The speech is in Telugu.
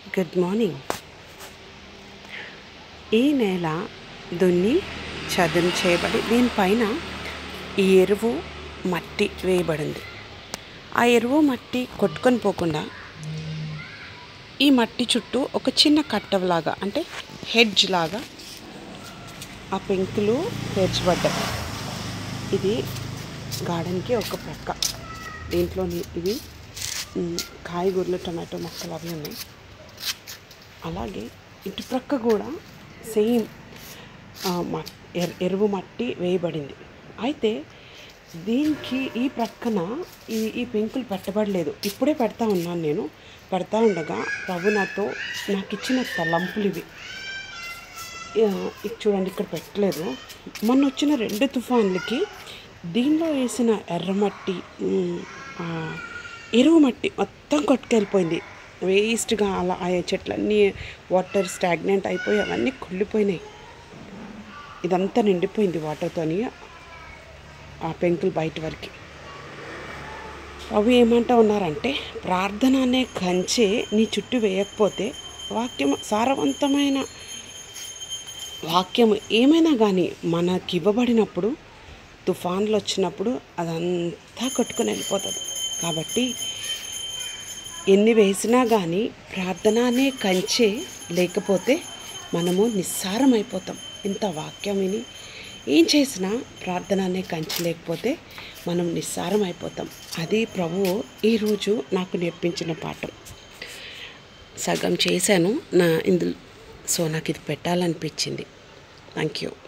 గుడ్ మార్నింగ్ ఈ నేల దున్ని చదును చేయబడి దీనిపైన ఈ ఎరువు మట్టి వేయబడింది ఆ ఎరువు మట్టి కొట్టుకొని పోకుండా ఈ మట్టి చుట్టూ ఒక చిన్న కట్టలాగా అంటే హెడ్జ్ లాగా ఆ పెంకులు పేర్చబడ్డాయి ఇది గార్డెన్కి ఒక ప్రక్క దీంట్లోని ఇవి మ్, కాయగూరలు టమాటో మొక్కలు అవి ఉన్నాయి అలాగే ఇటు ప్రక్క కూడా సేమ్ ఆ, మ- ఎర్- ఎరువు మట్టి వేయబడింది అయితే దీనికి ఈ ప్రక్కన ఈ ఈ పెంకులు పెట్టబడలేదు ఇప్పుడే పెడతా ఉన్నాను నేను పెడతా ఉండగా ప్రభు నాతో నాకు ఇచ్చిన తలంపులు ఇవి ఆ, ఇది చూడండి ఇక్కడ పెట్టలేదు మొన్న వచ్చిన రెండు తుఫాన్లకి దీనిలో వేసిన ఎర్రమట్టి ఉమ్, ఆ, ఎరువు మట్టి మొత్తం కొట్టుకెళ్ళిపోయింది వేస్ట్గా అలా ఆ చెట్లన్నీ వాటర్ స్టాగ్నెంట్ అయిపోయి అవన్నీ కుళ్ళిపోయినాయి ఇదంతా నిండిపోయింది వాటర్తోని ఆ పెంకులు బయట వరకు అవి ఏమంటా ఉన్నారంటే ప్రార్థన అనే కంచె నీ చుట్టూ వేయకపోతే వాక్యం సారవంతమైన వాక్యం ఏమైనా కానీ మనకి ఇవ్వబడినప్పుడు తుఫాన్లు వచ్చినప్పుడు అదంతా కొట్టుకొని వెళ్ళిపోతుంది కాబట్టి ఎన్ని వేసినా కానీ ప్రార్థన అనే కంచె లేకపోతే మనము నిస్సారం అయిపోతాం ఇంత వాక్యం విని ఏం చేసినా ప్రార్థన అనే కంచె లేకపోతే మనం నిస్సారం అయిపోతాం అది ప్రభువు ఈరోజు నాకు నేర్పించిన పాఠం సగం చేశాను నా ఇందులో సో నాకు ఇది పెట్టాలనిపించింది థ్యాంక్ యూ